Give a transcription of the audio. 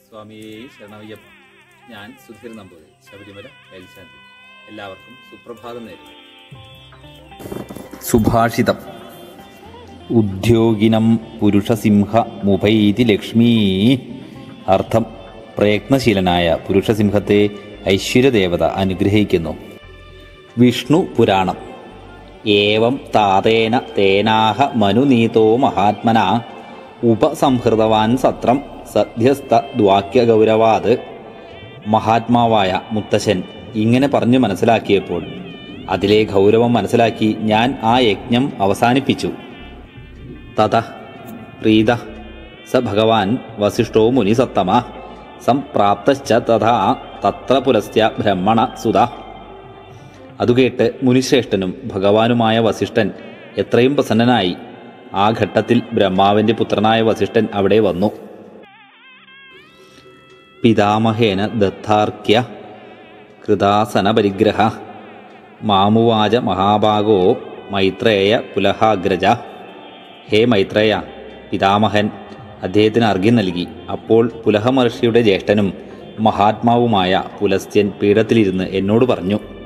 സ്വാമിയെ ശരണമയ്യപ്പ ഞാൻ സുധീർ നമ്പൂതിരി ശബരിമല മേൽശാന്തി എല്ലാവർക്കും സുപ്രഭാതം നേരുന്നു സുഭാഷിതം ഉദ്യോഗിനം പുരുഷസിംഹ മുപൈതി ലക്ഷ്മീ അർത്ഥം പ്രയത്നശീലനായ പുരുഷസിംഹത്തെ ഐശ്വര്യദേവത അനുഗ്രഹിക്കുന്നു വിഷ്ണു പുരാണം ഏവം താതേന തേനാഹ മനുനീതോ മഹാത്മന ഉപസംഹൃതവാൻ സത്രം സദ്യസ്ഥ ദ്വാക്യഗൗരവാത് മഹാത്മാവായ മുത്തശ്ശൻ ഇങ്ങനെ പറഞ്ഞു മനസ്സിലാക്കിയപ്പോൾ അതിലെ ഗൗരവം മനസ്സിലാക്കി ഞാൻ ആ യജ്ഞം അവസാനിപ്പിച്ചു തത പ്രീത സ ഭഗവാൻ വസിഷ്ഠോ മുനിസത്തമ സംപ്രാപ്തശ്ച തഥാ തത്ര പുലസ്ത്യ ബ്രഹ്മണ സുത അതുകേട്ട് മുനിശ്രേഷ്ഠനും ഭഗവാനുമായ വസിഷ്ഠൻ എത്രയും പ്രസന്നനായി ആ ഘട്ടത്തിൽ ബ്രഹ്മാവിൻ്റെ പുത്രനായ വസിഷ്ഠൻ അവിടെ വന്നു പിതാമഹേന ദത്താർക്യ കൃതാസന പരിഗ്രഹ മാമുവാച മഹാഭാഗോ മൈത്രേയ പുലഹാഗ്രജ ഹേ മൈത്രേയ പിതാമഹൻ അദ്ദേഹത്തിന് അർഘ്യം നൽകി അപ്പോൾ പുലഹ മഹർഷിയുടെ ജ്യേഷ്ഠനും മഹാത്മാവുമായ പുലസ്ത്യൻ പീഠത്തിലിരുന്ന് എന്നോട് പറഞ്ഞു